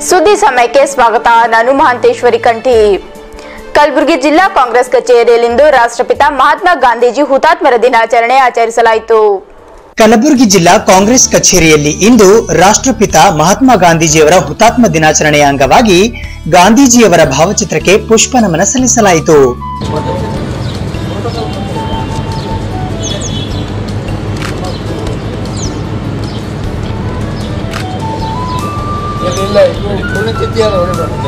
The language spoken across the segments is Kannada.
ಸುದ್ದಿ ಸಮಯಕ್ಕೆ ಸ್ವಾಗತ ನಾನು ಮಹಾಂತೇಶ್ವರಿ ಕಂಠಿ ಕಲಬುರಗಿ ಜಿಲ್ಲಾ ಕಾಂಗ್ರೆಸ್ ಕಚೇರಿಯಲ್ಲಿಂದು ರಾಷ್ಟ್ರಪಿತ ಮಹಾತ್ಮ ಗಾಂಧೀಜಿ ಹುತಾತ್ಮರ ದಿನಾಚರಣೆ ಆಚರಿಸಲಾಯಿತು ಕಲಬುರಗಿ ಜಿಲ್ಲಾ ಕಾಂಗ್ರೆಸ್ ಕಚೇರಿಯಲ್ಲಿ ಇಂದು ರಾಷ್ಟ್ರಪಿತ ಮಹಾತ್ಮ ಗಾಂಧೀಜಿಯವರ ಹುತಾತ್ಮ ದಿನಾಚರಣೆಯ ಅಂಗವಾಗಿ ಗಾಂಧೀಜಿಯವರ ಭಾವಚಿತ್ರಕ್ಕೆ ಪುಷ್ಪ ನಮನ ಸಲ್ಲಿಸಲಾಯಿತು ಇಲ್ಲ ಇದು ಪುಣ್ಯತಿಥಿ ಅದ ಹೊಡಿಬೇಡ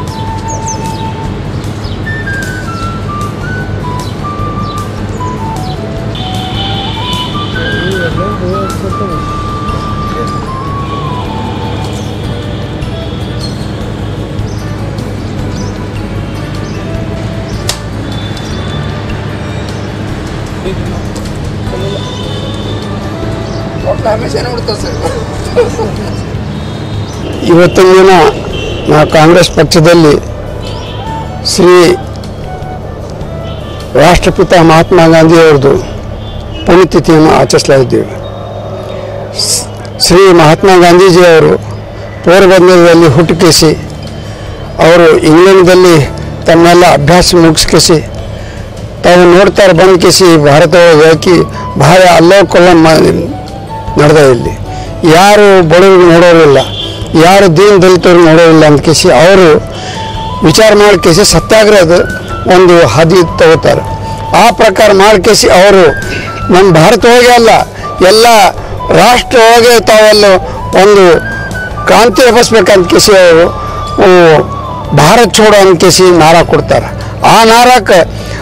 ಒಟ್ಟು ಹಮೇಶ ನೋಡ್ತಾರೆ ಸರ್ ಇವತ್ತಿನ ದಿನ ನಾವು ಕಾಂಗ್ರೆಸ್ ಪಕ್ಷದಲ್ಲಿ ಶ್ರೀ ರಾಷ್ಟ್ರಪಿತ ಮಹಾತ್ಮ ಗಾಂಧಿಯವರದು ಪುಣ್ಯತಿಥಿಯನ್ನು ಆಚರಿಸಲಾಯಿದ್ದೇವೆ ಸ್- ಶ್ರೀ ಮಹಾತ್ಮ ಗಾಂಧೀಜಿಯವರು ಪೋರ್ಬಂದರದಲ್ಲಿ ಹುಟ್ಟುಕಿಸಿ ಅವರು ಇಂಗ್ಲೆಂಡ್ದಲ್ಲಿ ತಮ್ಮೆಲ್ಲ ಅಭ್ಯಾಸ ಮುಗಿಸ್ಕಿಸಿ ತಾವು ನೋಡ್ತಾರೆ ಬಂದು ಕಿಸಿ ಭಾರತ ಹಾಕಿ ಭಾಳ ಅಲ್ಲೋಕಲ್ಲ ನಡೆದ ಇಲ್ಲಿ ಯಾರು ಬಡವರಿಗೆ ನೋಡೋರಿಲ್ಲ ಯಾರು ದೀನ್ ದಲಿತರು ನೋಡೋರಿಲ್ಲ ಅಂತ ಕಿಸಿ ಅವರು ವಿಚಾರ ಮಾಡಿ ಕೇಸಿ ಸತ್ಯಾಗ್ರಹದ ಒಂದು ಹಾದಿ ತಗೋತಾರೆ ಆ ಪ್ರಕಾರ ಮಾಡಿ ಕೇಸಿ ಅವರು ನಮ್ಮ ಭಾರತವಾಗಿ ಅಲ್ಲ ಎಲ್ಲ ರಾಷ್ಟ್ರವಾಗಿ ತಾವೆಲ್ಲ ಒಂದು ಕ್ರಾಂತಿ ಎಬ್ಬಿಸ್ಬೇಕಂತ ಕೇಸಿ ಅವರು ಆ, ಭಾರತ್ ಛೋಡೋ ಅಂತ ಕೇಸಿ ನಾರ ಕೊಡ್ತಾರೆ ಆ ನಾರಕ್ಕೆ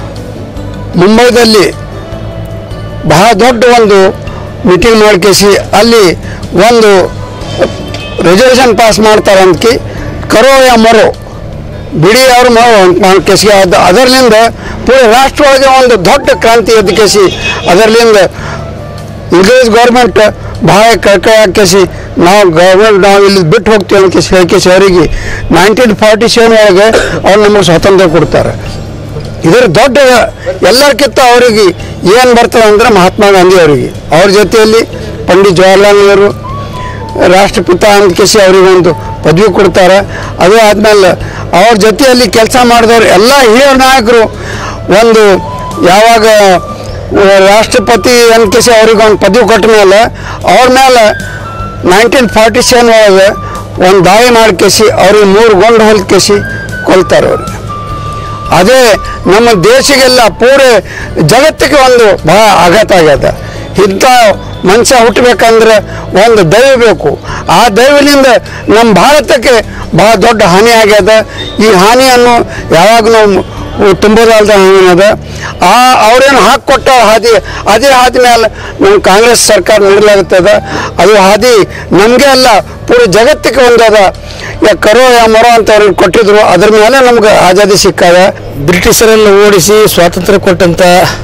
ಮುಂಬೈದಲ್ಲಿ ಬಹಳ ದೊಡ್ಡ ಒಂದು ಮೀಟಿಂಗ್ ಮಾಡ್ಕೇಸಿ ಅಲ್ಲಿ ಒಂದು ರೆಸಲ್ಯೂಷನ್ ಪಾಸ್ ಮಾಡ್ತಾರೆ ಅಂದ್ಕಿ ಕರೋ ಯಾ ಮರೋ ಬಿಡಿ ಅವ್ರು ಮಾಡ್ಕೇಸಿ ಅದು ಅದರ್ಲಿಂದ ಪೂರ ರಾಷ್ಟ್ರೊಳಗೆ ಒಂದು ದೊಡ್ಡ ಕ್ರಾಂತಿ ಎದ್ಕೇಸಿ ಅದರ್ಲಿಂದ ಇಂಗ್ರೇಜ್ ಗೌರ್ಮೆಂಟ್ ಭಾಳ ಕಳ್ಕೈ ಹಾಕೇಸಿ ನಾವು ಗೌರ್ಮೆಂಟ್ ನಾವು ಇಲ್ಲಿ ಬಿಟ್ಟು ಹೋಗ್ತೀವಿ ಅಂತ ಹೇಳ್ಕೇಸಿ ಅವರಿಗೆ ನೈನ್ಟೀನ್ ಫಾರ್ಟಿ ಸೆವೆನ್ ಒಳಗೆ ಅವ್ರು ನಮಗೆ ಸ್ವಾತಂತ್ರ್ಯ ಕೊಡ್ತಾರೆ ಇದರ ದೊಡ್ಡ ಎಲ್ಲರಿಗಿಂತ ಅವರಿಗೆ ಏನು ಬರ್ತದೆ ಅಂದ್ರೆ ಮಹಾತ್ಮ ಗಾಂಧಿ ಅವರಿಗೆ ಅವ್ರ ಜೊತೆಯಲ್ಲಿ ಪಂಡಿತ್ ಜವಾಹರ್ಲಾಲ್ ನೆಹರು ರಾಷ್ಟ್ರಪಿತ ಅಂತ ಕೇಸಿ ಅವರಿಗೆ ಒಂದು ಪದವಿ ಕೊಡ್ತಾರೆ ಅದು ಆದಮೇಲೆ ಅವ್ರ ಜೊತೆಯಲ್ಲಿ ಕೆಲಸ ಮಾಡಿದವರು ಎಲ್ಲ ಹಿರಿಯ ನಾಯಕರು ಒಂದು ಯಾವಾಗ ಆ, ರಾಷ್ಟ್ರಪತಿ ಅಂತ ಕೇಸಿ ಅವ್ರಿಗೆ ಒಂದು ಪದವಿ ಕೊಟ್ಟ ಮೇಲೆ ಅವ್ರ ಮೇಲೆ ನೈನ್ಟೀನ್ ಫಾರ್ಟಿ ಸೆವೆನ್ ಒಳಗೆ ಒಂದು ದಾಳಿ ಮಾಡಿ ಕೇಸಿ ಅವ್ರಿಗೆ ಮೂರು ಗೊಂಡು ಹೊಲ್ದು ಕೇಸಿ ಕೊಲ್ತಾರೆ ಅವ್ರಿಗೆ ಅದೇ ನಮ್ಮ ದೇಶಕ್ಕೆಲ್ಲ ಪೂರೆ ಜಗತ್ತಿಗೆ ಒಂದು ಬಹಳ ಆಘಾತ ಆಗ್ಯದ ಇಂಥ ಮನುಷ್ಯ ಹುಟ್ಟಬೇಕಂದ್ರೆ ಒಂದು ದೈವ ಬೇಕು ಆ ದೈವದಿಂದ ನಮ್ಮ ಭಾರತಕ್ಕೆ ಬಹಳ ದೊಡ್ಡ ಹಾನಿ ಆಗ್ಯದ ಈ ಹಾನಿಯನ್ನು ಯಾವಾಗ ನಾವು ತುಂಬೋದಾಲ್ದ ಹಾನಿ ಅದ ಆ ಅವ್ರೇನು ಹಾಕಿಕೊಟ್ಟ ಹಾದಿ ಅದೇ ಹಾದಿ ಮೇಲೆ ನಮ್ಮ ಕಾಂಗ್ರೆಸ್ ಸರ್ಕಾರ ನೀಡಲಾಗುತ್ತದ ಅದು ಹಾದಿ ನಮಗೆ ಅಲ್ಲ ಪೂರ ಜಗತ್ತಿಗೆ ಒಂದದ ಯಾ ಕರೋ ಯಾ ಮರೋ ಅಂತ ಅವ್ರಿಗೆ ಕೊಟ್ಟಿದ್ರು ಅದ್ರ ಮೇಲೆ ನಮ್ಗೆ ಆಜಾದಿ ಸಿಕ್ಕಾಗ ಬ್ರಿಟಿಷರನ್ನು ಓಡಿಸಿ ಸ್ವಾತಂತ್ರ್ಯ ಕೊಟ್ಟಂಥ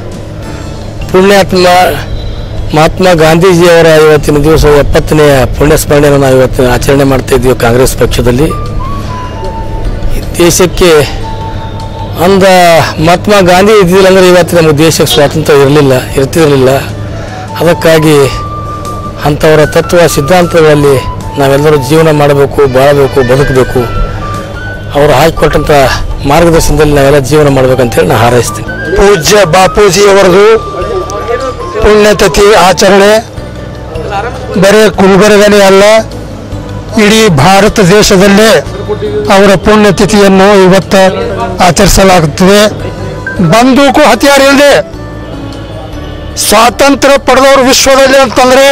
ಪುಣ್ಯಾತ್ಮ ಮಹಾತ್ಮ ಗಾಂಧೀಜಿಯವರ ಇವತ್ತಿನ ದಿವಸ ಎಪ್ಪತ್ತನೇ ಪುಣ್ಯ ಸ್ಮರಣೆಯನ್ನು ನಾವು ಇವತ್ತಿನ ಆಚರಣೆ ಮಾಡ್ತಾ ಇದ್ದೀವಿ ಕಾಂಗ್ರೆಸ್ ಪಕ್ಷದಲ್ಲಿ ಈ ದೇಶಕ್ಕೆ ಅಂದ ಮಹಾತ್ಮ ಗಾಂಧಿ ಇದ್ದಿಲ್ಲ ಅಂದರೆ ಇವತ್ತು ನಮ್ಮ ದೇಶಕ್ಕೆ ಸ್ವಾತಂತ್ರ್ಯ ಇರಲಿಲ್ಲ ಇರ್ತಿರಲಿಲ್ಲ ಅದಕ್ಕಾಗಿ ಅಂಥವರ ತತ್ವ ಸಿದ್ಧಾಂತಗಳಲ್ಲಿ ನಾವೆಲ್ಲರೂ ಜೀವನ ಮಾಡಬೇಕು ಬಾಳಬೇಕು ಬದುಕಬೇಕು ಅವರು ಹಾಕಿಕೊಟ್ಟಂಥ ಮಾರ್ಗದರ್ಶನದಲ್ಲಿ ನಾವೆಲ್ಲ ಜೀವನ ಮಾಡ್ಬೇಕಂತೇಳಿ ನಾನು ಹಾರೈಸ್ತೀನಿ ಪೂಜ್ಯ ಬಾಪೂಜಿಯವರದು ಪುಣ್ಯತಿಥಿ ಆಚರಣೆ ಬರೀ ಗುಲ್ಬರ್ಗನೇ ಅಲ್ಲ ಇಡೀ ಭಾರತ ದೇಶದಲ್ಲೇ ಅವರ ಪುಣ್ಯತಿಥಿಯನ್ನು ಇವತ್ತು ಆಚರಿಸಲಾಗುತ್ತದೆ ಬಂದೂಕು ಹತ್ಯಾರ ಇಲ್ಲದೆ ಸ್ವಾತಂತ್ರ್ಯ ಪಡೆದವರು ವಿಶ್ವದಲ್ಲಿ ಅಂತಂದರೆ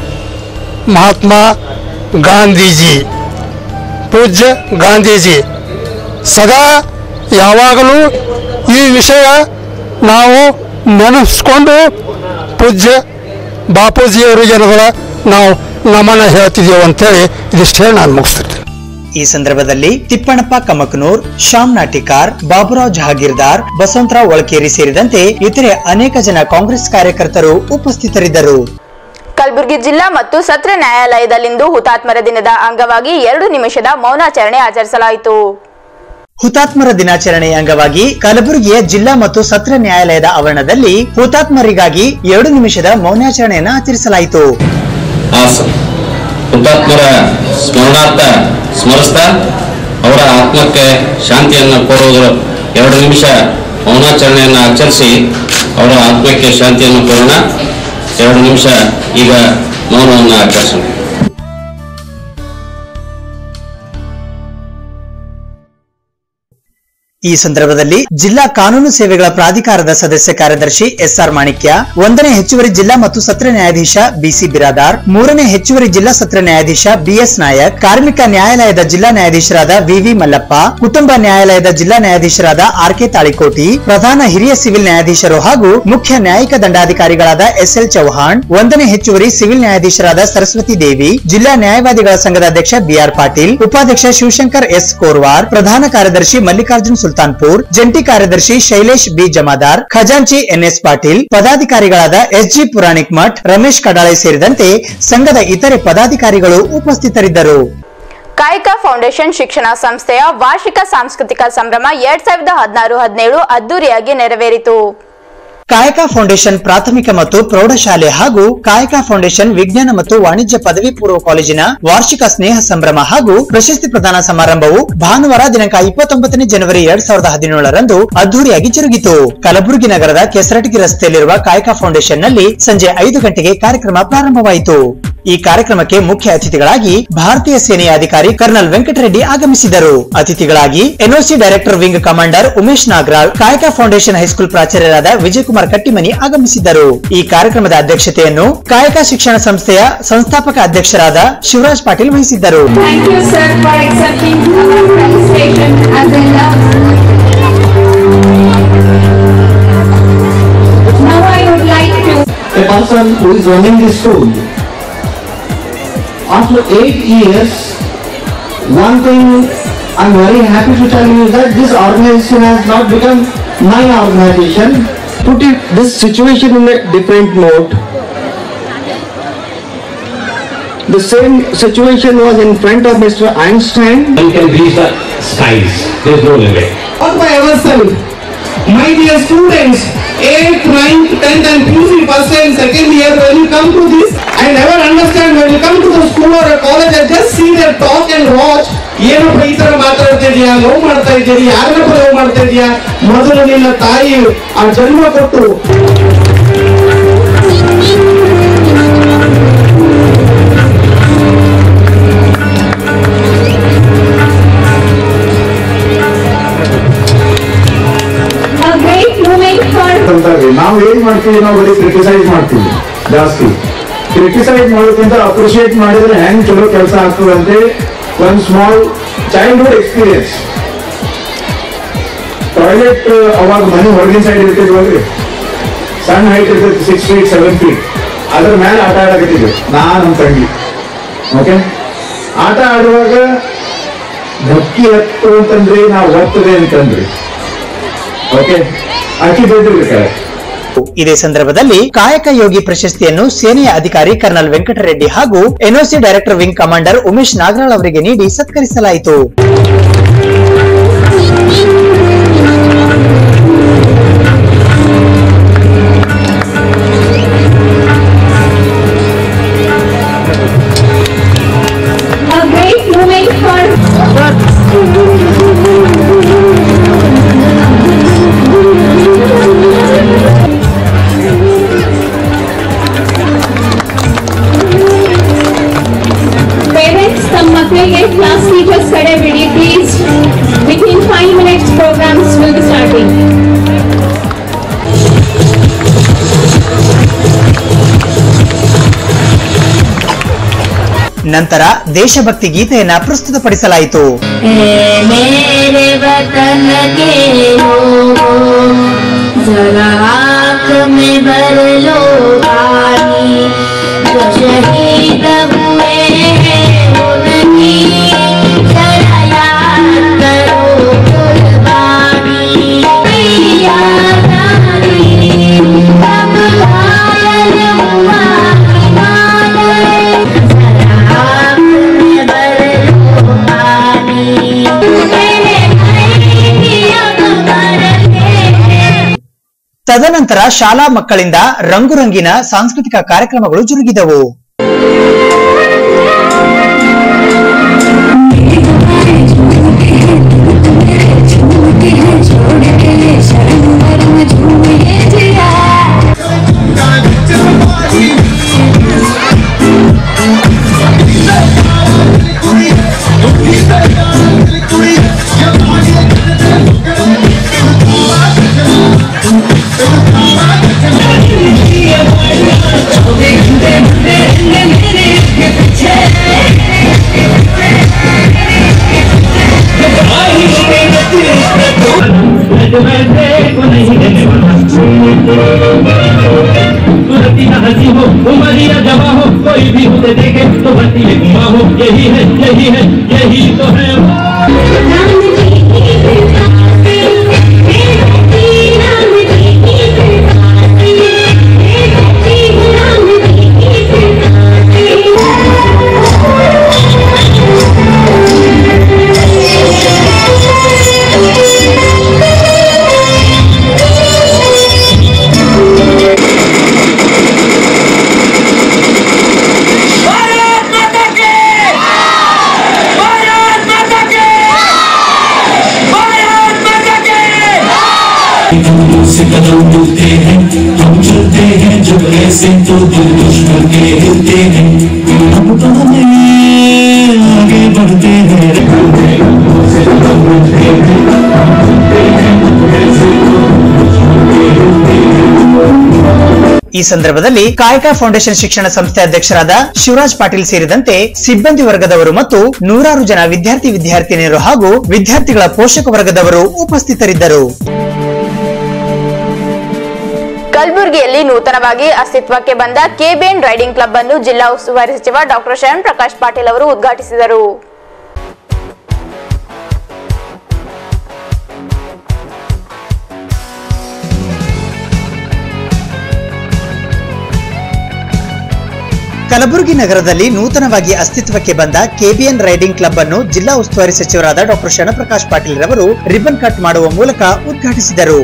ಮಹಾತ್ಮ ಗಾಂಧೀಜಿ ಪೂಜ್ಯ ಗಾಂಧೀಜಿ ಸದಾ ಯಾವಾಗಲೂ ಈ ವಿಷಯ ನಾವು ನೆನೆಸ್ಕೊಂಡು ಪೂಜ್ಯ ಬಾಪೂಜಿಯವರಿಗೆ ಏನದ ನಾವು ನಮನ ಹೇಳ್ತಿದ್ದೀವಿ ಅಂತೇಳಿ ಇದಿಷ್ಟು ಹೇಳಿ ನಾನು ಮುಗಿಸ್ತಿರ್ತೀನಿ ಈ ಸಂದರ್ಭದಲ್ಲಿ ತಿಪ್ಪಣಪ್ಪ ಕಮಕನೂರ್ ಶ್ಯಾಮ್ ನಾಟಿಕಾರ್ ಬಾಬುರಾವ್ ಜಹಾಗೀರ್ದಾರ್ ಬಸವಂತರಾವ್ ಒಳಕೇರಿ ಸೇರಿದಂತೆ ಇತರೆ ಅನೇಕ ಜನ ಕಾಂಗ್ರೆಸ್ ಕಾರ್ಯಕರ್ತರು ಉಪಸ್ಥಿತರಿದ್ದರು ಕಲಬುರಗಿ ಜಿಲ್ಲಾ ಮತ್ತು ಸತ್ರ ನ್ಯಾಯಾಲಯದಲ್ಲಿಂದು ಹುತಾತ್ಮರ ದಿನದ ಅಂಗವಾಗಿ ಎರಡು ನಿಮಿಷದ ಮೌನಾಚರಣೆ ಆಚರಿಸಲಾಯಿತು ಹುತಾತ್ಮರ ದಿನಾಚರಣೆಯ ಅಂಗವಾಗಿ ಕಲಬುರಗಿಯ ಜಿಲ್ಲಾ ಮತ್ತು ಸತ್ರ ನ್ಯಾಯಾಲಯದ ಆವರಣದಲ್ಲಿ ಹುತಾತ್ಮರಿಗಾಗಿ ಎರಡು ನಿಮಿಷದ ಮೌನಾಚರಣೆಯನ್ನು ಆಚರಿಸಲಾಯಿತು Awesome. ಹುತಾತ್ಮರ ಸ್ಮರಣಾರ್ಥ ಸ್ಮರಿಸ್ತಾ ಅವರ ಆತ್ಮಕ್ಕೆ ಶಾಂತಿಯನ್ನು ಕೋರುವುದು ಎರಡು ನಿಮಿಷ ಮೌನಾಚರಣೆಯನ್ನು ಆಚರಿಸಿ ಅವರ ಆತ್ಮಕ್ಕೆ ಶಾಂತಿಯನ್ನು ಕೋರೋಣ ಎರಡು ನಿಮಿಷ ಈಗ ಮೌನವನ್ನು ಆಚರಿಸೋಣ ಈ ಸಂದರ್ಭದಲ್ಲಿ ಜಿಲ್ಲಾ ಕಾನೂನು ಸೇವೆಗಳ ಪ್ರಾಧಿಕಾರದ ಸದಸ್ಯ ಕಾರ್ಯದರ್ಶಿ ಎಸ್ಆರ್ ಮಾಣಿಕ್ಯ ಒಂದನೇ ಹೆಚ್ಚುವರಿ ಜಿಲ್ಲಾ ಮತ್ತು ಸತ್ರ ನ್ಯಾಯಾಧೀಶ ಬಿಸಿ ಬಿರಾದಾರ್ ಮೂರನೇ ಹೆಚ್ಚುವರಿ ಜಿಲ್ಲಾ ಸತ್ರ ನ್ಯಾಯಾಧೀಶ ಬಿಎಸ್ ನಾಯಕ್ ಕಾರ್ಮಿಕ ನ್ಯಾಯಾಲಯದ ಜಿಲ್ಲಾ ನ್ಯಾಯಾಧೀಶರಾದ ವಿವಿ ಮಲ್ಲಪ್ಪ ಕುಟುಂಬ ನ್ಯಾಯಾಲಯದ ಜಿಲ್ಲಾ ನ್ಯಾಯಾಧೀಶರಾದ ಆರ್ ಕೆ ತಾಳಿಕೋಟಿ ಪ್ರಧಾನ ಹಿರಿಯ ಸಿವಿಲ್ ನ್ಯಾಯಾಧೀಶರು ಹಾಗೂ ಮುಖ್ಯ ನ್ಯಾಯಿಕ ದಂಡಾಧಿಕಾರಿಗಳಾದ ಎಸ್ಎಲ್ ಚೌಹಾಣ್ ಒಂದನೇ ಹೆಚ್ಚುವರಿ ಸಿವಿಲ್ ನ್ಯಾಯಾಧೀಶರಾದ ಸರಸ್ವತಿ ದೇವಿ ಜಿಲ್ಲಾ ನ್ಯಾಯವಾದಿಗಳ ಸಂಘದ ಅಧ್ಯಕ್ಷ ಬಿಆರ್ ಪಾಟೀಲ್ ಉಪಾಧ್ಯಕ್ಷ ಶಿವಶಂಕರ್ ಎಸ್ ಕೋರ್ವಾರ್ ಪ್ರಧಾನ ಕಾರ್ಯದರ್ಶಿ ಮಲ್ಲಿಕಾರ್ಜುನ್ ಸುಲ್ತಾನ್ಪುರ್ ಜಂಟಿ ಕಾರ್ಯದರ್ಶಿ ಶೈಲೇಶ್ ಬಿ ಜಮಾದಾರ್ ಖಜಾಂಚಿ ಎನ್ಎಸ್ ಪಾಟೀಲ್ ಪದಾಧಿಕಾರಿಗಳಾದ ಎಸ್ಜಿ ಪುರಾಣಿಕ್ ಮಠ್ ರಮೇಶ್ ಕಡಾಳೆ ಸೇರಿದಂತೆ ಸಂಘದ ಇತರೆ ಪದಾಧಿಕಾರಿಗಳು ಉಪಸ್ಥಿತರಿದ್ದರು ಕಾಯಕ ಫೌಂಡೇಶನ್ ಶಿಕ್ಷಣ ಸಂಸ್ಥೆಯ ವಾರ್ಷಿಕ ಸಾಂಸ್ಕೃತಿಕ ಸಂಭ್ರಮ ಎರಡ್ ಸಾವಿರದ ಹದಿನಾರು ಹದಿನೇಳು ಅದ್ದೂರಿಯಾಗಿ ನೆರವೇರಿತು ಕಾಯಕ ಫೌಂಡೇಶನ್ ಪ್ರಾಥಮಿಕ ಮತ್ತು ಪ್ರೌಢಶಾಲೆ ಹಾಗೂ ಕಾಯಕ ಫೌಂಡೇಶನ್ ವಿಜ್ಞಾನ ಮತ್ತು ವಾಣಿಜ್ಯ ಪದವಿ ಪೂರ್ವ ಕಾಲೇಜಿನ ವಾರ್ಷಿಕ ಸ್ನೇಹ ಸಂಭ್ರಮ ಹಾಗೂ ಪ್ರಶಸ್ತಿ ಪ್ರದಾನ ಸಮಾರಂಭವು ಭಾನುವಾರ ದಿನಾಂಕ ಇಪ್ಪತ್ತೊಂಬತ್ತನೇ ಜನವರಿ ಎರಡ್ ಸಾವಿರದ ಹದಿನೇಳರಂದು ಅದ್ದೂರಿಯಾಗಿ ಜರುಗಿತು ಕಲಬುರಗಿ ನಗರದ ಕೆಸರಟಗಿ ರಸ್ತೆಯಲ್ಲಿರುವ ಕಾಯಕ ಫೌಂಡೇಶನ್ ನಲ್ಲಿ ಸಂಜೆ ಐದು ಗಂಟೆಗೆ ಕಾರ್ಯಕ್ರಮ ಪ್ರಾರಂಭವಾಯಿತು ಈ ಕಾರ್ಯಕ್ರಮಕ್ಕೆ ಮುಖ್ಯ ಅತಿಥಿಗಳಾಗಿ ಭಾರತೀಯ ಸೇನೆಯ ಅಧಿಕಾರಿ ಕರ್ನಲ್ ವೆಂಕಟರೆಡ್ಡಿ ಆಗಮಿಸಿದರು ಅತಿಥಿಗಳಾಗಿ NOC director wing commander Umesh Nagral Kayaka foundation high school ಪ್ರಾಚಾರ್ಯರಾದ ವಿಜಯಕುಮಾರ್ ಕಟ್ಟಿಮನಿ ಆಗಮಿಸಿದ್ದರು ಈ ಕಾರ್ಯಕ್ರಮದ ಅಧ್ಯಕ್ಷತೆಯನ್ನು ಕಾಯಕ ಶಿಕ್ಷಣ ಸಂಸ್ಥೆಯ ಸಂಸ್ಥಾಪಕ ಅಧ್ಯಕ್ಷರಾದ ಶಿವರಾಜ್ ಪಾಟೀಲ್ ವಹಿಸಿದ್ದರು Thank you, sir, for accepting our felicitation as a love. Now I would like to a person who is running the school. After eight years, one thing I'm very happy to tell you is that this organization has not become my organization. Put it, this situation in a different mode. The same situation was in front of Mr. Einstein. One can reach the skies. There is no limit. All by ourselves. My dear students, 8th, 9th, 10th and PUC first and second year, when you come to this, I never understand when you come to the school or a college, I just see their talk and watch. ಏನಪ್ಪ ಈ ತರ ಮಾತಾಡ್ತಾ ಇದೀಯಾ ಲವ್ ಮಾಡ್ತಾ ಇದ್ದೀರಿ ಯಾರನ್ನಪ್ಪ ಲವ್ ಮಾಡ್ತಾ ಇದೀಯಾ ಮೊದಲು ನಿನ್ನ ತಾಯಿ ಆ ಜನ್ಮ ಕೊಟ್ಟು a great moment for ಅಂತಾರೆ ನಾವು ಏನ್ ಮಾಡ್ತೀವಿ ನಾವು ಬರೀ ಕ್ರಿಟಿಸೈಸ್ ಮಾಡ್ತೀವಿ ಜಾಸ್ತಿ ಕ್ರಿಟಿಸೈಸ್ ಮಾಡೋದ್ಕಿಂತ ಅಪ್ರಿಶಿಯೇಟ್ ಮಾಡಿದ್ರೆ ಹೆಂಗ್ ಚಲೋ ಕೆಲಸ ಆಗ್ತದೆ ಅಂತ ಒಂದು ಸ್ಮಾಲ್ ಚೈಲ್ಡ್ಹುಡ್ ಎಕ್ಸ್ಪೀರಿಯನ್ಸ್ ಟಾಯ್ಲೆಟ್ ಅವಾಗ ಮನೆ ಹೊರಗಿನ ಸೈಡ್ ಇರ್ತಿದ್ವಲ್ರಿ ಸಣ್ಣ ಹೈಟ್ ಇರ್ತೈತಿ ಸಿಕ್ಸ್ ಫೀಟ್ ಸೆವೆನ್ ಫೀಟ್ ಅದ್ರ ಮೇಲೆ ಆಟ ಆಡಕತ್ತಿದ್ವಿ ನಾ ನಮ್ಮ ತಂಗಿ ಓಕೆ ಆಟ ಆಡುವಾಗ ಧಕ್ಕಿ ಹತ್ತು ಅಂತಂದ್ರಿ ನಾವು ಒತ್ತದೆ ಅಂತಂದ್ರಿ ಓಕೆ ಆಕಿ ದೊಡ್ಡ ಕೆಳಗೆ ಇದೇ ಸಂದರ್ಭದಲ್ಲಿ ಕಾಯಕ ಯೋಗಿ ಪ್ರಶಸ್ತಿಯನ್ನು ಸೇನೆಯ ಅಧಿಕಾರಿ ಕರ್ನಲ್ ವೆಂಕಟರೆಡ್ಡಿ ಹಾಗೂ NOC director wing commander Umesh Nagaral ಅವರಿಗೆ ನೀಡಿ ಸತ್ಕರಿಸಲಾಯಿತು a great moment for Parents, ತಮ್ಮ ಮಕ್ಕಳಿಗೆ ಕ್ಲಾಸ್ ಟೀಚರ್ಸ್ ಕಡೆ ಬಿಡಿ please within five minutes programs will be starting ನಂತರ ದೇಶಭಕ್ತಿ ಗೀತೆಯನ್ನ ಪ್ರಸ್ತುತಪಡಿಸಲಾಯಿತು मेरे वतन के लोगों जरा आँख में भर लो पानी जो शहीद हुए हैं उनकी जरा याद करो कुर्बानी याद आती तब घायल हुआ हिमालय जरा आँख में भर लो पानी मेरे भाई की अकबर के ತದನಂತರ ಶಾಲಾ ಮಕ್ಕಳಿಂದ ರಂಗುರಂಗಿನ ಸಾಂಸ್ಕೃತಿಕ ಕಾರ್ಯಕ್ರಮಗಳು ಜರುಗಿದವು या हंसी हो उम्र या जवा हो कोई भी उसे देखे तो भर्ती में घुमा हो यही है यही है यही तो है से कदम मिलते हैं हम चलते हैं जब ऐसे तो दिल दुश्मन के हिलते हैं हम तो हमें आगे बढ़ते हैं ಈ ಸಂದರ್ಭದಲ್ಲಿ ಕಾಯಕ ಫೌಂಡೇಶನ್ ಶಿಕ್ಷಣ ಸಂಸ್ಥೆ ಅಧ್ಯಕ್ಷರಾದ ಶಿವರಾಜ್ ಪಾಟೀಲ್ ಸೇರಿದಂತೆ ಸಿಬ್ಬಂದಿ ವರ್ಗದವರು ಮತ್ತು ನೂರಾರು ಜನ ವಿದ್ಯಾರ್ಥಿ ವಿದ್ಯಾರ್ಥಿನಿಯರು ಹಾಗೂ ವಿದ್ಯಾರ್ಥಿಗಳ ಪೋಷಕ ವರ್ಗದವರು ಉಪಸ್ಥಿತರಿದ್ದರು ಕಲಬುರಗಿಯಲ್ಲಿ ನೂತನವಾಗಿ ಅಸ್ತಿತ್ವಕ್ಕೆ ಬಂದ ಕೆಬಿಎನ್ ರೈಡಿಂಗ್ ಕ್ಲಬ್ ಅನ್ನು ಜಿಲ್ಲಾ ಉಸ್ತುವಾರಿ ಸಚಿವ ಡಾಕ್ಟರ್ ಶರಣ್ ಪ್ರಕಾಶ್ ಪಾಟೀಲ್ ಅವರು ಉದ್ಘಾಟಿಸಿದರು ಕಲಬುರಗಿ ನಗರದಲ್ಲಿ ನೂತನವಾಗಿ ಅಸ್ತಿತ್ವಕ್ಕೆ ಬಂದ ಕೆಬಿಎನ್ ರೈಡಿಂಗ್ ಕ್ಲಬ್ ಅನ್ನು ಜಿಲ್ಲಾ ಉಸ್ತುವಾರಿ ಸಚಿವರಾದ ಡಾಕ್ಟರ್ ಶರಣಪ್ರಕಾಶ್ ಪಾಟೀಲ್ ರವರು ರಿಬನ್ ಕಟ್ ಮಾಡುವ ಮೂಲಕ ಉದ್ಘಾಟಿಸಿದರು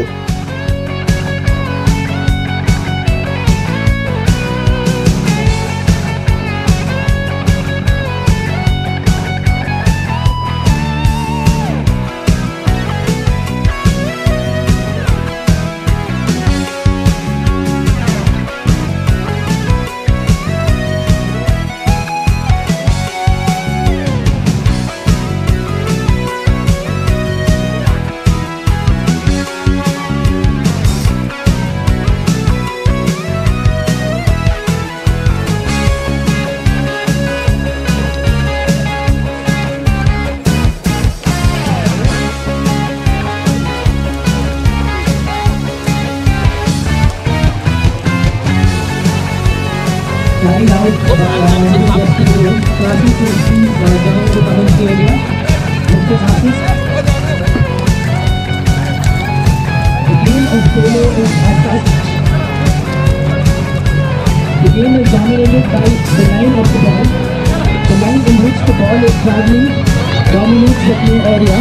carried out by our yesterday starting to see uh, down to community area. Mr. Hafiz. The game of polo is as such. The game is dominated by the line of the ball. The line in which the ball is traveling dominates the play area.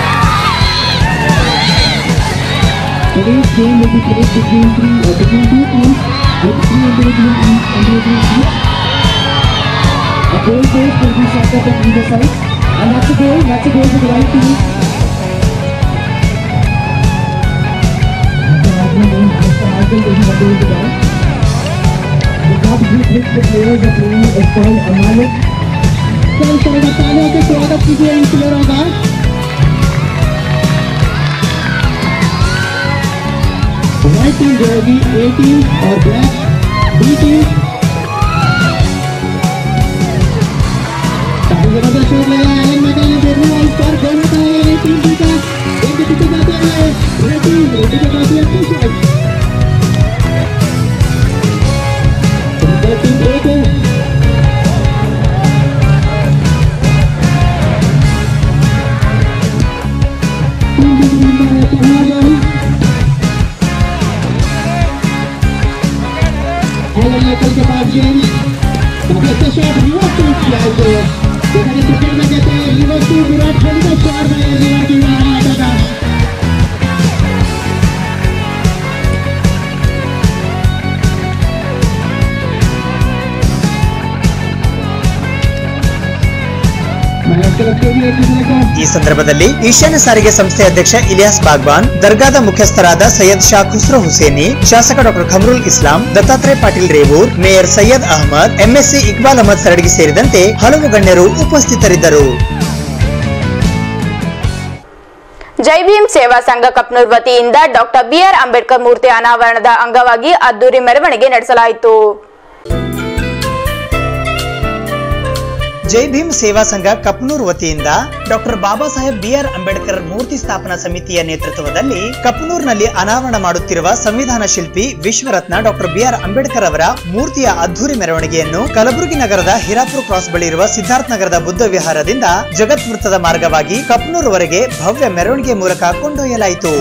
Today's game will be played between three or between two teams with three individual teams individual each. A goal post will be set up on either side. And that's a goal, that's a goal for the right team. Mr. Martin, Mr. Martin taking a goal to that. The club group which the players are playing is called Amalik. चल चलेगा तालियों से स्वागत कीजिए इन प्लेयरों का White team रहेगी A team और black B team काफी जबरदस्त शॉट लगा है एलन मैका ने देखने वाली पर गोल होता है A टीम B का एक के पीछे जाते हैं रेड टीम रेडी का काफी अच्छा शॉट रेड टीम A को टीम B टीम का है पहला गोल एलन मैकल के पास गेंद काफी अच्छा शॉट रिवर्स टू किया है उसे देखा जाए क्रिकेट में कहते हैं रिवर्स टू विराट कोहली का शॉट है रिवर्स टू विराट का मैच तरफ से भी एक दूसरे को ಈ ಸಂದರ್ಭದಲ್ಲಿ ಈಶಾನ್ಯ ಸಾರಿಗೆ ಸಂಸ್ಥೆ ಅಧ್ಯಕ್ಷ ಇಲಿಯಾಸ್ ಬಾಗ್ವಾನ್ ದರ್ಗಾದ ಮುಖ್ಯಸ್ಥರಾದ ಸೈಯದ್ ಶಾ ಖುಸ್ರೋ ಹುಸೇನಿ ಶಾಸಕ doctor Qamrul Islam Dattatreya Patil Revoor mayor Syed Ahmed MLC Iqbal Ahmed Saradgi ಸೇರಿದಂತೆ ಹಲವು ಗಣ್ಯರು ಉಪಸ್ಥಿತರಿದ್ದರು ಜೈ ಭೀಮ್ ಸೇವಾ ಸಂಘ ಕಪ್ನೂರ್ ವತಿಯಿಂದ ಡಾಕ್ಟರ್ ಬಿಆರ್ ಅಂಬೇಡ್ಕರ್ ಮೂರ್ತಿ ಅನಾವರಣದ ಅಂಗವಾಗಿ ಅದ್ದೂರಿ ಮೆರವಣಿಗೆ ನಡೆಸಲಾಯಿತು ಜೈ ಭೀಮ್ ಸೇವಾ ಸಂಘ ಕಪ್ನೂರ್ ವತಿಯಿಂದ ಡಾಕ್ಟರ್ ಬಾಬಾ ಸಾಹೇಬ್ ಬಿಆರ್ ಅಂಬೇಡ್ಕರ್ ಮೂರ್ತಿ ಸ್ಥಾಪನಾ ಸಮಿತಿಯ ನೇತೃತ್ವದಲ್ಲಿ ಕಪ್ನೂರ್ನಲ್ಲಿ ಅನಾವರಣ ಮಾಡುತ್ತಿರುವ ಸಂವಿಧಾನ ಶಿಲ್ಪಿ ವಿಶ್ವರತ್ನ ಡಾಕ್ಟರ್ ಬಿಆರ್ ಅಂಬೇಡ್ಕರ್ ಅವರ ಮೂರ್ತಿಯ ಅದ್ದೂರಿ ಮೆರವಣಿಗೆಯನ್ನು ಕಲಬುರಗಿ ನಗರದ ಹಿರಾಪುರ ಕ್ರಾಸ್ ಬಳಿ ಇರುವ ಸಿದ್ಧಾರ್ಥ ನಗರದ ಬುದ್ಧ ವಿಹಾರದಿಂದ ಜಗತ್ ವೃತ್ತದ ಮಾರ್ಗವಾಗಿ ಕಪ್ನೂರ್ವರೆಗೆ ಭವ್ಯ ಮೆರವಣಿಗೆ ಮೂಲಕ ಕೊಂಡೊಯ್ಯಲಾಯಿತು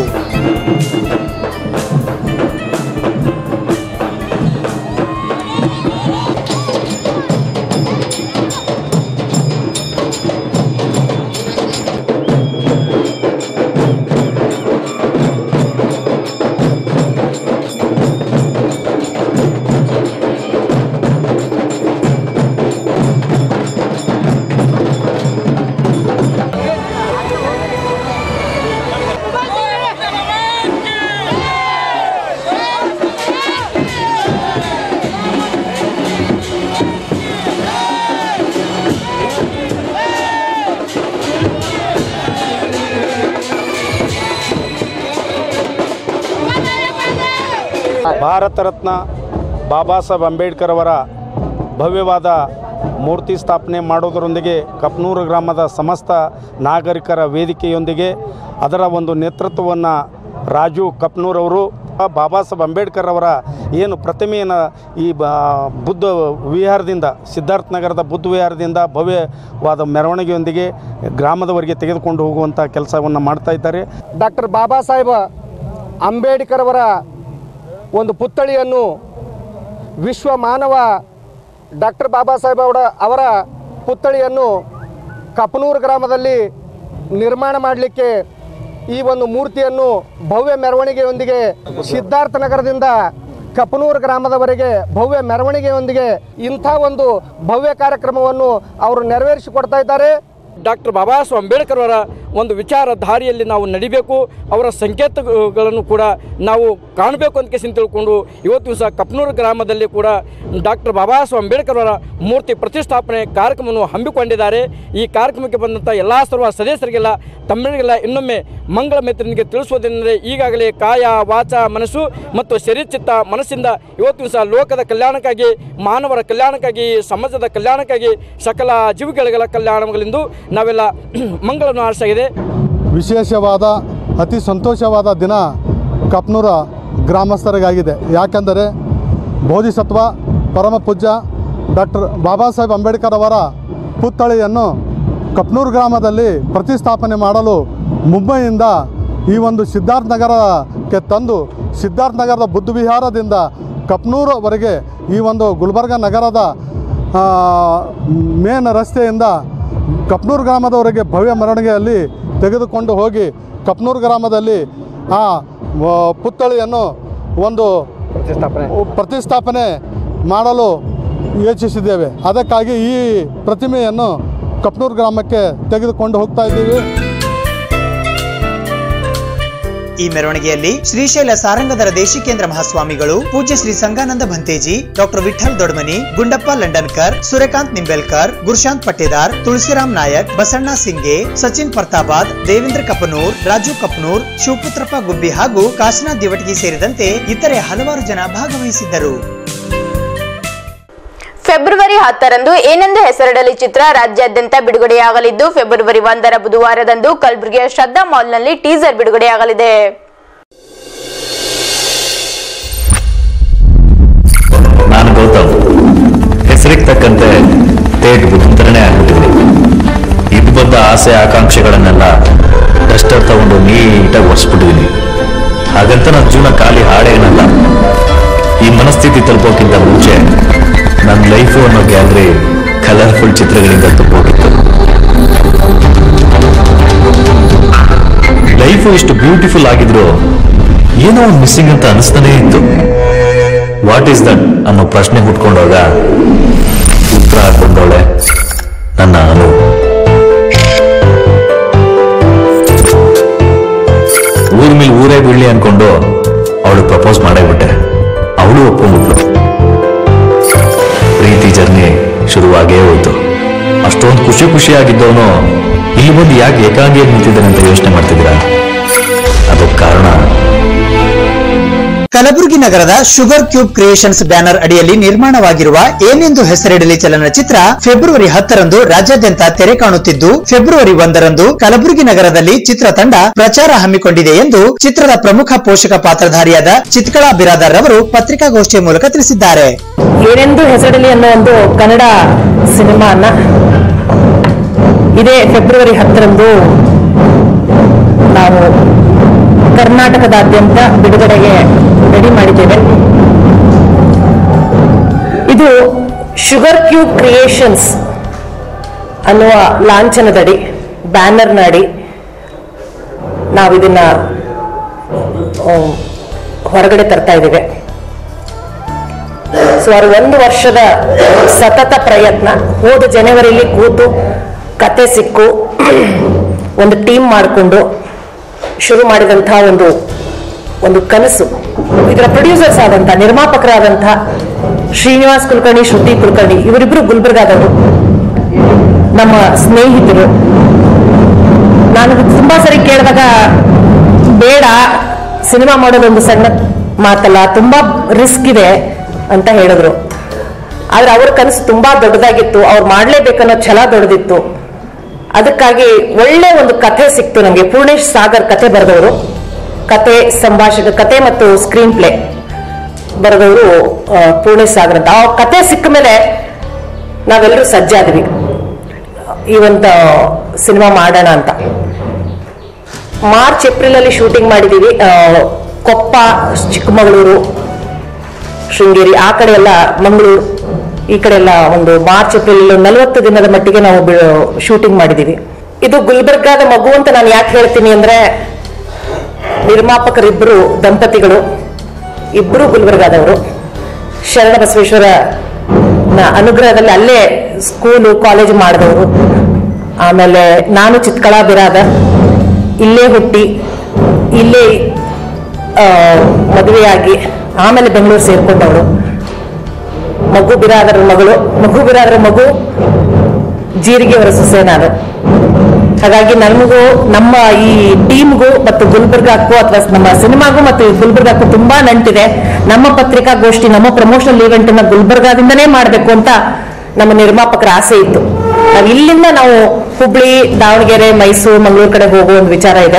ಭಾರತ ರತ್ನ ಬಾಬಾ ಸಾಹೇಬ್ ಅಂಬೇಡ್ಕರ್ ಅವರ ಭವ್ಯವಾದ ಮೂರ್ತಿ ಸ್ಥಾಪನೆ ಮಾಡೋದರೊಂದಿಗೆ ಕಪ್ನೂರು ಗ್ರಾಮದ ಸಮಸ್ತ ನಾಗರಿಕರ ವೇದಿಕೆಯೊಂದಿಗೆ ಅದರ ಒಂದು ನೇತೃತ್ವವನ್ನು ರಾಜು ಕಪ್ನೂರವರು ಬಾಬಾ ಸಾಹೇಬ್ ಅಂಬೇಡ್ಕರ್ ಅವರ ಏನು ಪ್ರತಿಮೆಯನ್ನು ಈ ಬ ಬುದ್ಧ ವಿಹಾರದಿಂದ ಸಿದ್ಧಾರ್ಥ ನಗರದ ಬುದ್ಧ ವಿಹಾರದಿಂದ ಭವ್ಯವಾದ ಮೆರವಣಿಗೆಯೊಂದಿಗೆ ಗ್ರಾಮದವರೆಗೆ ತೆಗೆದುಕೊಂಡು ಹೋಗುವಂಥ ಕೆಲಸವನ್ನು ಮಾಡ್ತಾ ಇದ್ದಾರೆ ಡಾಕ್ಟರ್ ಬಾಬಾ ಸಾಹೇಬ ಅಂಬೇಡ್ಕರ್ ಅವರ ಒಂದು ಪುತ್ಥಳಿಯನ್ನು ವಿಶ್ವ ಮಾನವ ಡಾಕ್ಟರ್ ಬಾಬಾ ಸಾಹೇಬ್ ಅವರ ಅವರ ಪುತ್ಥಳಿಯನ್ನು ಕಪನೂರು ಗ್ರಾಮದಲ್ಲಿ ನಿರ್ಮಾಣ ಮಾಡಲಿಕ್ಕೆ ಈ ಒಂದು ಮೂರ್ತಿಯನ್ನು ಭವ್ಯ ಮೆರವಣಿಗೆಯೊಂದಿಗೆ ಸಿದ್ಧಾರ್ಥ ನಗರದಿಂದ ಕಪನೂರು ಗ್ರಾಮದವರೆಗೆ ಭವ್ಯ ಮೆರವಣಿಗೆಯೊಂದಿಗೆ ಇಂಥ ಒಂದು ಭವ್ಯ ಕಾರ್ಯಕ್ರಮವನ್ನು ಅವರು ನೆರವೇರಿಸಿಕೊಡ್ತಾ ಇದ್ದಾರೆ ಡಾಕ್ಟರ್ ಬಾಬಾ ಸಾಹೇಬ್ ಅಂಬೇಡ್ಕರ್ ಅವರ ಒಂದು ವಿಚಾರ ದಾರಿಯಲ್ಲಿ ನಾವು ನಡಿಬೇಕು ಅವರ ಸಂಕೇತಗಳನ್ನು ಕೂಡ ನಾವು ಕಾಣಬೇಕು ಅಂತ ಕೇಸಿ ತಿಳ್ಕೊಂಡು ಇವತ್ತು ದಿವಸ ಕಪ್ನೂರು ಗ್ರಾಮದಲ್ಲಿ ಕೂಡ ಡಾಕ್ಟರ್ ಬಾಬಾ ಸಾಹೇಬ್ ಅಂಬೇಡ್ಕರ್ ಅವರ ಮೂರ್ತಿ ಪ್ರತಿಷ್ಠಾಪನೆ ಕಾರ್ಯಕ್ರಮವನ್ನು ಹಮ್ಮಿಕೊಂಡಿದ್ದಾರೆ ಈ ಕಾರ್ಯಕ್ರಮಕ್ಕೆ ಬಂದಂಥ ಎಲ್ಲ ಸರ್ವ ಸದಸ್ಯರಿಗೆಲ್ಲ ತಮ್ಮೆಲ್ಲ ಇನ್ನೊಮ್ಮೆ ಮಂಗಳ ಮಿತ್ರನಿಗೆ ತಿಳಿಸುವುದೇನೆಂದರೆ ಈಗಾಗಲೇ ಕಾಯ ವಾಚ ಮನಸ್ಸು ಮತ್ತು ಶರೀರಚಿತ್ತ ಮನಸ್ಸಿಂದ ಇವತ್ತು ದಿವಸ ಲೋಕದ ಕಲ್ಯಾಣಕ್ಕಾಗಿ ಮಾನವರ ಕಲ್ಯಾಣಕ್ಕಾಗಿ ಸಮಾಜದ ಕಲ್ಯಾಣಕ್ಕಾಗಿ ಸಕಲ ಜೀವಿಗಳಿಗಳ ಕಲ್ಯಾಣಗಳೆಂದು ನಾವೆಲ್ಲ ಮಂಗಳವನ್ನು ಆರಿಸಾಗಿದೆ ವಿಶೇಷವಾದ ಅತಿ ಸಂತೋಷವಾದ ದಿನ ಕಪ್ನೂರ ಗ್ರಾಮಸ್ಥರಿಗಾಗಿದೆ ಯಾಕೆಂದರೆ ಬೋಧಿಸತ್ವ ಪರಮ ಪೂಜ್ಯ ಡಾಕ್ಟರ್ ಬಾಬಾ ಸಾಹೇಬ್ ಅಂಬೇಡ್ಕರ್ ಅವರ ಪುತ್ಥಳಿಯನ್ನು ಕಪ್ನೂರು ಗ್ರಾಮದಲ್ಲಿ ಪ್ರತಿಸ್ಥಾಪನೆ ಮಾಡಲು ಮುಂಬೈಯಿಂದ ಈ ಒಂದು ಸಿದ್ಧಾರ್ಥ ನಗರಕ್ಕೆ ತಂದು ಸಿದ್ಧಾರ್ಥ ನಗರದ ಬುದ್ಧ ವಿಹಾರದಿಂದ ಕಪ್ನೂರವರೆಗೆ ಈ ಒಂದು ಗುಲ್ಬರ್ಗ ನಗರದ ಮೇನ್ ರಸ್ತೆಯಿಂದ ಕಪ್ನೂರು ಗ್ರಾಮದವರೆಗೆ ಭವ್ಯ ಮೆರವಣಿಗೆಯಲ್ಲಿ ತೆಗೆದುಕೊಂಡು ಹೋಗಿ ಕಪ್ನೂರು ಗ್ರಾಮದಲ್ಲಿ ಆ ವ- ಪುತ್ಥಳಿಯನ್ನು ಒಂದು ಪ್ರತಿಷ್ಠಾಪನೆ ಪ್ರತಿಷ್ಠಾಪನೆ ಮಾಡಲು ಯೋಚಿಸಿದ್ದೇವೆ ಅದಕ್ಕಾಗಿ ಈ ಪ್ರತಿಮೆಯನ್ನು ಕಪ್ನೂರು ಗ್ರಾಮಕ್ಕೆ ತೆಗೆದುಕೊಂಡು ಹೋಗ್ತಾ ಇದ್ದೀವಿ ಈ ಮೆರವಣಿಗೆಯಲ್ಲಿ ಶ್ರೀಶೈಲ ಸಾರಂಗಧರ ದೇಶಿಕೇಂದ್ರ ಮಹಾಸ್ವಾಮಿಗಳು ಪೂಜ್ಯ ಶ್ರೀ ಸಂಗಾನಂದ ಭಂತೇಜಿ ಡಾಕ್ಟರ್ ವಿಠಲ್ ದೊಡ್ಮನಿ ಗುಂಡಪ್ಪ ಲಂಡನ್ಕರ್ ಸೂರ್ಯಕಾಂತ್ ನಿಂಬೆಲ್ಕರ್ ಗುರುಶಾಂತ್ ಪಟ್ಟೇದಾರ್ ತುಳಸಿರಾಮ್ ನಾಯಕ್ ಬಸಣ್ಣ ಸಿಂಗೆ ಸಚಿನ್ ಪರ್ತಾಬಾದ್ ದೇವೇಂದ್ರ ಕಪನೂರ್ ರಾಜು ಕಪನೂರ್ ಶಿವಪುತ್ರಪ್ಪ ಗುಬ್ಬಿ ಹಾಗೂ ಕಾಶಿನಾಥ್ ದಿವಟಗಿ ಸೇರಿದಂತೆ ಇತರೆ ಹಲವಾರು ಜನ ಭಾಗವಹಿಸಿದ್ದರು ಫೆಬ್ರವರಿ ಹತ್ತರಂದು ಏನೆಂದು ಹೆಸರಿಡಲಿ ಚಿತ್ರ ರಾಜ್ಯಾದ್ಯಂತ ಬಿಡುಗಡೆಯಾಗಲಿದ್ದು ಫೆಬ್ರವರಿ ಒಂದರ ಬುಧವಾರದಂದು ಕಲಬುರಗಿಯ ಶ್ರದ್ಧಾ ಮಾಲ್ನಲ್ಲಿ ಟೀಸರ್ ಬಿಡುಗಡೆಯಾಗಲಿದೆ ನಾನು ಗೌತಮ್ ಹೆಸರಿಗೆ ತಕ್ಕಂತೆ ತೇಟ್ ಬುದ್ಧರನೇ ಆಗ್ಬಿಟ್ಟಿದ್ದೀನಿ ಇದು ಬಂದ ಆಸೆ ಆಕಾಂಕ್ಷೆಗಳನ್ನೆಲ್ಲ ಡಸ್ಟರ್ ತಗೊಂಡು ನೀಟಾಗಿ ಒರೆಸ್ಬಿಟ್ಟಿದ್ದೀನಿ ಹಾಗಂತ ನನ್ನ ಜೀವನ ಖಾಲಿ ಹಾಡೇನಲ್ಲ ಈ ಮನಸ್ಥಿತಿ ತಲುಪೋಕ್ಕಿಂತ ಮುಂಚೆ ನನ್ನ ಲೈಫು ಅನ್ನೋ ಗ್ಯಾಲರಿ ಕಲರ್ಫುಲ್ ಚಿತ್ರಗಳಿಂದ ತುಂಬೋಗಿತ್ತು ಲೈಫು ಇಷ್ಟು ಬ್ಯೂಟಿಫುಲ್ ಆಗಿದ್ರು ಏನೋ ಒಂದು ಮಿಸ್ಸಿಂಗ್ ಅಂತ ಅನಿಸ್ತಾನೇ ಇತ್ತು ವಾಟ್ ಈಸ್ ದಟ್ ಅನ್ನೋ ಪ್ರಶ್ನೆ ಹುಟ್ಕೊಂಡಾಗ ಉತ್ತರ ಹಾಕೊಂಡವಳೆ ನನ್ನ ಅನು ಊರ್ ಮೇಲೆ ಊರೇ ಬೀಳ್ಲಿ ಅನ್ಕೊಂಡು ಅವಳು ಪ್ರಪೋಸ್ ಮಾಡೇ ಬಿಟ್ಟೆ ಅವಳು ಒಪ್ಕೊಂಡ್ಬಿಟ್ಲು ಪ್ರೀತಿ ಜರ್ನಿ ಶುರುವಾಗೇ ಹೋಯ್ತು ಅಷ್ಟೊಂದು ಖುಷಿ ಖುಷಿಯಾಗಿದ್ದವನು ಇಲ್ಲಿ ಬಂದು ಯಾಕೆ ಏಕಾಂಗಿಯಾಗಿ ನಿಂತಿದ್ದಾನೆ ಅಂತ ಯೋಚನೆ ಮಾಡ್ತಿದ್ದೀರಾ ಅದಕ್ಕೆ ಕಾರಣ ಕಲಬುರಗಿ ನಗರದ ಶುಗರ್ ಕ್ಯೂಬ್ ಕ್ರಿಯೇಷನ್ಸ್ ಬ್ಯಾನರ್ ಅಡಿಯಲ್ಲಿ ನಿರ್ಮಾಣವಾಗಿರುವ ಏನೆಂದು ಹೆಸರಿಡಲಿ ಚಲನಚಿತ್ರ ಫೆಬ್ರವರಿ ಹತ್ತರಂದು ರಾಜ್ಯಾದ್ಯಂತ ತೆರೆ ಕಾಣುತ್ತಿದ್ದು ಫೆಬ್ರವರಿ ಒಂದರಂದು ಕಲಬುರಗಿ ನಗರದಲ್ಲಿ ಚಿತ್ರತಂಡ ಪ್ರಚಾರ ಹಮ್ಮಿಕೊಂಡಿದೆ ಎಂದು ಚಿತ್ರದ ಪ್ರಮುಖ ಪೋಷಕ ಪಾತ್ರಧಾರಿಯಾದ ಚಿತ್ಕಳಾ ಬಿರಾದಾರ್ ಅವರು ಪತ್ರಿಕಾಗೋಷ್ಠಿಯ ಮೂಲಕ ತಿಳಿಸಿದ್ದಾರೆ ಏನೆಂದು ಹೆಸರಿಡಲಿ ಅನ್ನೋ ಒಂದು ಕನ್ನಡ ಸಿನಿಮಾನ ಇದೇ ಫೆಬ್ರವರಿ ಹತ್ತರಂದು ನಾವು ಕರ್ನಾಟಕದಾದ್ಯಂತ ಬಿಡುಗಡೆಗೆ ರೆಡಿ ಮಾಡಿದ್ದೇವೆ ಇದು ಶುಗರ್ ಕ್ಯೂಬ್ ಕ್ರಿಯೇಷನ್ಸ್ ಅನ್ನುವ ಲಾಂಛನದಡಿ ಬ್ಯಾನರ್ನ ಅಡಿ ನಾವು ಇದನ್ನ ಆ, ಹೊರಗಡೆ ತರ್ತಾ ಇದ್ದೇವೆ ಸುಮಾರು ಒಂದು ವರ್ಷದ ಸತತ ಪ್ರಯತ್ನ ಹೋದ ಜನವರಿಲಿ ಕೂತು ಕತೆ ಸಿಕ್ಕು ಒಂದು ಟೀಮ್ ಮಾಡಿಕೊಂಡು ಶುರು ಮಾಡಿದಂತಹ ಒಂದು ಒಂದು ಕನಸು ಇದರ ಪ್ರೊಡ್ಯೂಸರ್ಸ್ ಆದಂಥ ನಿರ್ಮಾಪಕರಾದಂಥ ಶ್ರೀನಿವಾಸ್ ಕುಲಕರ್ಣಿ ಶ್ರುತಿ ಕುಲಕರ್ಣಿ ಇವರಿಬ್ಬರು ಗುಲ್ಬರ್ಗಾದವರು ನಮ್ಮ ಸ್ನೇಹಿತರು ನಾನು ತುಂಬಾ ಸರಿ ಕೇಳಿದಾಗ ಬೇಡ ಸಿನಿಮಾ ಮಾಡೋದೊಂದು ಸಣ್ಣ ಮಾತಲ್ಲ ತುಂಬಾ ರಿಸ್ಕ್ ಇದೆ ಅಂತ ಹೇಳಿದ್ರು ಆದ್ರೆ ಅವ್ರ ಕನಸು ತುಂಬಾ ದೊಡ್ಡದಾಗಿತ್ತು ಅವ್ರು ಮಾಡ್ಲೇಬೇಕನ್ನೋ ಛಲ ದೊಡ್ಡದಿತ್ತು ಅದಕ್ಕಾಗಿ ಒಳ್ಳೆ ಒಂದು ಕಥೆ ಸಿಕ್ತು ನನಗೆ ಪೂರ್ಣೇಶ್ ಸಾಗರ್ ಕತೆ ಬರೆದವರು ಕತೆ ಸಂಭಾಷಕ ಕತೆ ಮತ್ತು ಸ್ಕ್ರೀನ್ ಪ್ಲೇ ಬರೆದವರು ಆ, ಪೂರ್ಣೇಶ್ ಸಾಗರ್ ಅಂತ ಆ ಕತೆ ಸಿಕ್ಕ ಮೇಲೆ ನಾವೆಲ್ಲರೂ ಸಜ್ಜಾದ್ವಿ ಈ ಒಂದು ಸಿನಿಮಾ ಮಾಡೋಣ ಅಂತ ಮಾರ್ಚ್ ಏಪ್ರಿಲ್ ಅಲ್ಲಿ ಶೂಟಿಂಗ್ ಮಾಡಿದೀವಿ ಆ, ಕೊಪ್ಪ ಚಿಕ್ಕಮಗಳೂರು ಶೃಂಗೇರಿ ಆ ಕಡೆ ಎಲ್ಲ ಮಂಗಳೂರು ಈ ಕಡೆ ಎಲ್ಲ ಒಂದು ಮಾರ್ಚ್ ಏಪ್ರಿಲ್ ನಲವತ್ತು ದಿನದ ಮಟ್ಟಿಗೆ ನಾವು ಶೂಟಿಂಗ್ ಮಾಡಿದೀವಿ ಇದು ಗುಲ್ಬರ್ಗಾದ ಮಗು ಅಂತ ನಾನು ಯಾಕೆ ಹೇಳ್ತೀನಿ ಅಂದ್ರೆ ನಿರ್ಮಾಪಕರಿಬ್ಬರು ದಂಪತಿಗಳು ಇಬ್ಬರು ಗುಲ್ಬರ್ಗಾದವರು ಶರಣ ಬಸವೇಶ್ವರ ಅನುಗ್ರಹದಲ್ಲಿ ಅಲ್ಲೇ ಸ್ಕೂಲು ಕಾಲೇಜು ಮಾಡಿದವರು ಆಮೇಲೆ ನಾನು ಚಿತ್ಕಳಾ ಬಿರಾದ ಇಲ್ಲೇ ಹುಟ್ಟಿ ಇಲ್ಲೇ ಆ, ಮದುವೆಯಾಗಿ ಆಮೇಲೆ ಬೆಂಗಳೂರು ಸೇರ್ಕೊಂಡವರು ಮಗು ಬಿರಾದರ ಮಗಳು ಮಗು ಬಿರಾದರ ಮಗು ಜೀರಿಗೆ ಅವರ ಸೊಸೆ ನಾನು ಹಾಗಾಗಿ ನಮಗೂ ನಮ್ಮ ಈ ಟೀಮ್ಗೂ ಮತ್ತು ಗುಲ್ಬರ್ಗಾಕ್ಕೂ ಅಥವಾ ನಮ್ಮ ಸಿನಿಮಾಗೂ ಮತ್ತು ಗುಲ್ಬರ್ಗಾಕ್ಕೂ ತುಂಬಾ ನಂಟಿದೆ ನಮ್ಮ ಪತ್ರಿಕಾಗೋಷ್ಠಿ ನಮ್ಮ ಪ್ರಮೋಷನಲ್ ಈವೆಂಟ್ ಅನ್ನ ಗುಲ್ಬರ್ಗಾದಿಂದನೇ ಮಾಡಬೇಕು ಅಂತ ನಮ್ಮ ನಿರ್ಮಾಪಕರ ಆಸೆ ಇತ್ತು ನಾವು ಇಲ್ಲಿಂದ ನಾವು ಹುಬ್ಳಿ ದಾವಣಗೆರೆ ಮೈಸೂರು ಮಂಗಳೂರು ಕಡೆ ಹೋಗೋ ಒಂದು ವಿಚಾರ ಇದೆ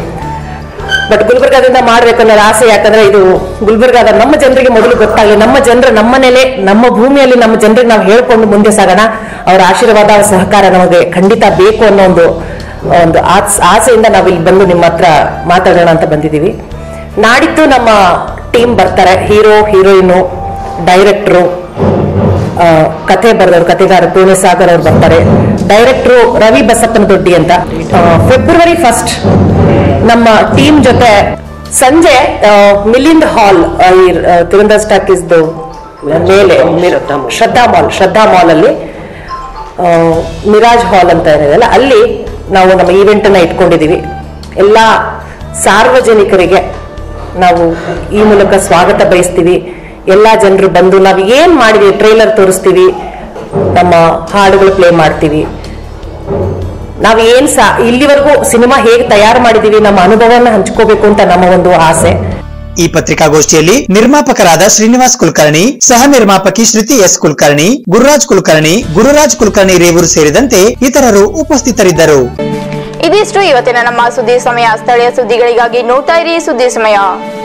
ಬಟ್ ಗುಲ್ಬರ್ಗಾದಿಂದ ಮಾಡ್ಬೇಕು ಅನ್ನೋ ಆಸೆ ಯಾಕಂದ್ರೆ ಇದು ಗುಲ್ಬರ್ಗಾದ ನಮ್ಮ ಜನರಿಗೆ ಮೊದಲು ಗೊತ್ತಾಗಲಿ ನಮ್ಮ ಜನರು ನಮ್ಮ ನೆಲೆ ನಮ್ಮ ಭೂಮಿಯಲ್ಲಿ ನಮ್ಮ ಜನರಿಗೆ ನಾವು ಹೇಳ್ಕೊಂಡು ಮುಂದೆ ಸಾಗೋಣ ಅವರ ಆಶೀರ್ವಾದ ಅವರ ಸಹಕಾರ ನಮಗೆ ಖಂಡಿತ ಬೇಕು ಅನ್ನೋ ಒಂದು ಒಂದು ಆಸ್- ಆಸೆಯಿಂದ ನಾವು ಇಲ್ಲಿ ಬಂದು ನಿಮ್ಮ ಹತ್ರ ಮಾತಾಡೋಣ ಅಂತ ಬಂದಿದ್ದೀವಿ ನಾಡಿದ್ದು ನಮ್ಮ ಟೀಮ್ ಬರ್ತಾರೆ ಹೀರೋ ಹೀರೋಯಿನು ಡೈರೆಕ್ಟ್ರು ಆ, ಕತೆ ಬರೆದವರು ಕತೆಗಾರ ಪೂರ್ಣೆ ಸಾಗರ್ ಅವ್ರು ಬರ್ತಾರೆ ಡೈರೆಕ್ಟ್ರು ರವಿ ಬಸಪ್ಪನ ದೊಡ್ಡಿ ಅಂತ ಆ, ಫೆಬ್ರವರಿ ಫಸ್ಟ್ ನಮ್ಮ ಟೀಮ್ ಜೊತೆ ಸಂಜೆ ಆ, ಮಿಲಿಂದ್ ಹಾಲ್ ಆ, ಈ ಆ, ತಿರುವಂದ ಸ್ಟಾಕೀಸ್ ಮೇಲೆ ಮಿರ- ಶ್ರದ್ಧಾ ಮಾಲ್ ಶ್ರದ್ಧಾ ಮಾಲ್ ಅಲ್ಲಿ ಆ, ಮಿರಾಜ್ ಹಾಲ್ ಅಂತ ಏನಿದೆಯಲ್ಲ ಅಲ್ಲಿ ನಾವು ನಮ್ಮ ಈವೆಂಟ್ ಅನ್ನ ಇಟ್ಕೊಂಡಿದೀವಿ ಎಲ್ಲ ಸಾರ್ವಜನಿಕರಿಗೆ ನಾವು ಈ ಮೂಲಕ ಸ್ವಾಗತ ಬಯಸ್ತೀವಿ ಎಲ್ಲಾ ಜನರು ಬಂದು ನಾವು ಏನ್ ಮಾಡಿದೀವಿ ಟ್ರೈಲರ್ ತೋರಿಸ್ತೀವಿ ನಮ್ಮ ಹಾಡುಗಳು ಪ್ಲೇ ಮಾಡ್ತೀವಿ ನಾವು ಏನ್ ಸಾ ಇಲ್ಲಿವರೆಗೂ ಸಿನಿಮಾ ಹೇಗೆ ತಯಾರು ಮಾಡಿದೀವಿ ನಮ್ಮ ಅನುಭವನ ಹಂಚ್ಕೋಬೇಕು ಅಂತ ನಮ್ಮ ಒಂದು ಆಸೆ ಈ ಪತ್ರಿಕಾಗೋಷ್ಠಿಯಲ್ಲಿ ನಿರ್ಮಾಪಕರಾದ ಶ್ರೀನಿವಾಸ್ ಕುಲಕರ್ಣಿ ಸಹ ನಿರ್ಮಾಪಕಿ ಶ್ರುತಿ ಎಸ್ ಕುಲಕರ್ಣಿ ಗುರುರಾಜ್ ಕುಲಕರ್ಣಿ ಗುರುರಾಜ್ ಕುಲಕರ್ಣಿ ರೇವೂರು ಸೇರಿದಂತೆ ಇತರರು ಉಪಸ್ಥಿತರಿದ್ದರು ಇದಿಷ್ಟು ಇವತ್ತಿನ ನಮ್ಮ ಸುದ್ದಿ ಸಮಯ ಸ್ಥಳೀಯ ಸುದ್ದಿಗಳಿಗಾಗಿ ನೋಡ್ತಾ ಇರಿ ಸುದ್ದಿ ಸಮಯ